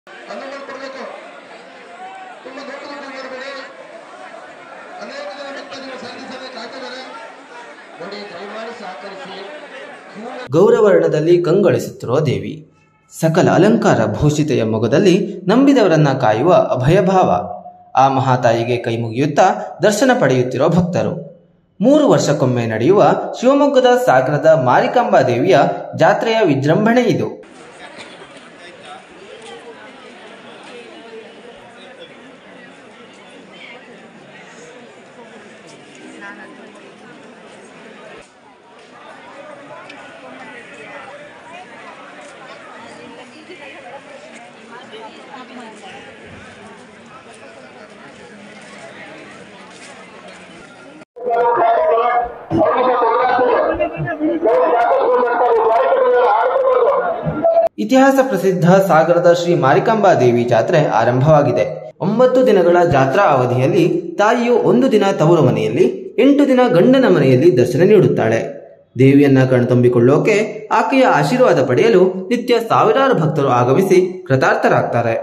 ಅನುಮತಿ ಕೊಡಬೇಕು ತುಂಬ ದೊಡ್ಡ ದೊಡ್ಡ ಮಾಡಬೇಡಿ ಅನೇಕ ಜನ ಭಕ್ತರು ಸಂಧಿ ಸಭೆ ಕಾಯ್ತಿದ್ದಾರೆ ನೋಡಿ ದಯಮಾಡಿ ಸಹಕರಿಸಿ ಗೌರವರ್ಣದಲ್ಲಿ ಕಂಗೊಳಿಸುತ್ತಿರುವ ದೇವಿ ಸಕಲ ಅಲಂಕಾರ ಭೂಷಿತೆಯ ಮೊಗದಲ್ಲಿ ನಂಬಿದವರನ್ನ ಕಾಯುವ ಅಭಯಭಾವ ಆ ಮಹಾತಾಯಿಗೆ ಕೈಮುಗಿಯುತ್ತಾ ದರ್ಶನ ಪಡೆಯುತ್ತಿರುವ ಭಕ್ತರು ಮೂರು ವರ್ಷಕ್ಕೊಮ್ಮೆ ನಡೆಯುವ ಶಿವಮೊಗ್ಗದ ಸಾಗರದ ಮಾರಿಕಾಂಬಾ ದೇವಿಯ ಜಾತ್ರೆಯ ವಿಜೃಂಭಣೆ ಇದು ಇತಿಹಾಸ ಪ್ರಸಿದ್ಧ ಸಾಗರದ ಶ್ರೀ ಮಾರಿಕಾಂಬಾ ದೇವಿ ಜಾತ್ರೆ ಆರಂಭವಾಗಿದೆ ಒಂಬತ್ತು ದಿನಗಳ ಜಾತ್ರಾ ಅವಧಿಯಲ್ಲಿ ತಾಯಿಯು ಒಂದು ದಿನ ತವರು ಮನೆಯಲ್ಲಿ ಎಂಟು ದಿನ ಗಂಡನ ಮನೆಯಲ್ಲಿ ದರ್ಶನ ನೀಡುತ್ತಾಳೆ ದೇವಿಯನ್ನ ಕಣ್ತುಂಬಿಕೊಳ್ಳೋಕೆ ಆಕೆಯ ಆಶೀರ್ವಾದ ಪಡೆಯಲು ನಿತ್ಯ ಸಾವಿರಾರು ಭಕ್ತರು ಆಗಮಿಸಿ ಕೃತಾರ್ಥರಾಗ್ತಾರೆ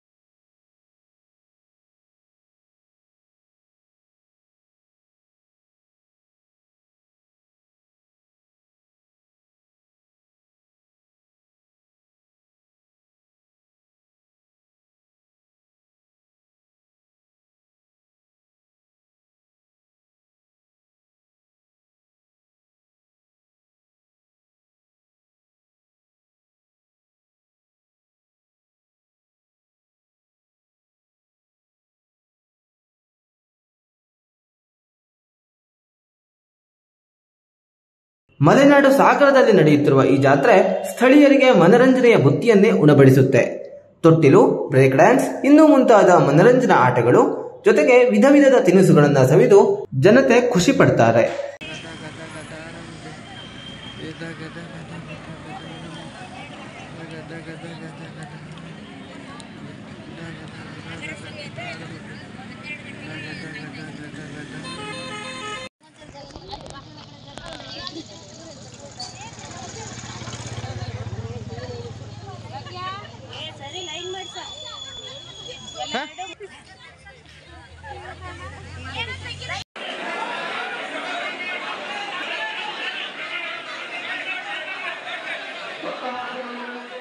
ಮಲೆನಾಡು ಸಾಗರದಲ್ಲಿ ನಡೆಯುತ್ತಿರುವ ಈ ಜಾತ್ರೆ ಸ್ಥಳೀಯರಿಗೆ ಮನರಂಜನೆಯ ಬುತ್ತಿಯನ್ನೇ ಉಣಬಡಿಸುತ್ತೆ ತೊಟ್ಟಿಲು ಬ್ರೇಕ್ ಡ್ಯಾನ್ಸ್ ಇನ್ನೂ ಮುಂತಾದ ಮನರಂಜನಾ ಆಟಗಳು ಜೊತೆಗೆ ವಿಧ ವಿಧದ ತಿನಿಸುಗಳನ್ನ ಸವಿದು ಜನತೆ ಖುಷಿ ಪಡ್ತಾರೆ ಸರಿ ಲೈನ್ ಮಾಡ್ಸ ಭಕ್ತರಾಗಿರು